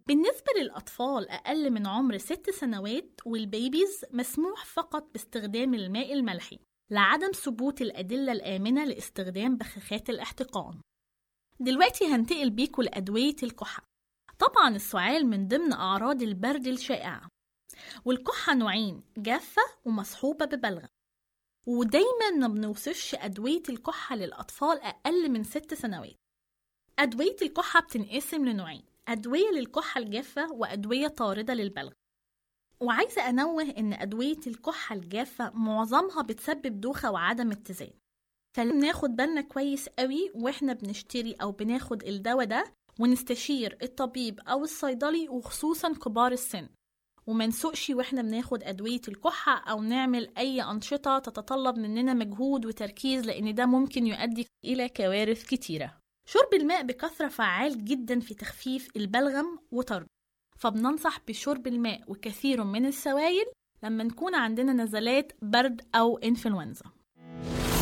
بالنسبة للأطفال أقل من عمر ست سنوات والبيبيز مسموح فقط باستخدام الماء الملحي لعدم ثبوت الأدلة الآمنة لاستخدام بخاخات الاحتقان دلوقتي هنتقل بيكوا لأدوية الكحة طبعا السعال من ضمن أعراض البرد الشائعة والكحة نوعين جافة ومصحوبة ببلغم ودايما ما بنوصفش أدوية الكحة للأطفال أقل من ست سنوات أدوية الكحة بتنقسم لنوعين أدوية للكحة الجافة وأدوية طاردة للبلغم وعايزة أنوه إن أدوية الكحة الجافة معظمها بتسبب دوخة وعدم اتزان فلازم ناخد بالنا كويس قوي واحنا بنشتري أو بناخد الدواء ده ونستشير الطبيب أو الصيدلي وخصوصا كبار السن وما نسوقش واحنا بناخد أدوية الكحة أو نعمل أي أنشطة تتطلب مننا مجهود وتركيز لأن ده ممكن يؤدي إلى كوارث كتيرة شرب الماء بكثرة فعال جدا في تخفيف البلغم وطرد فبننصح بشرب الماء وكثير من السوائل لما نكون عندنا نزلات برد أو إنفلونزا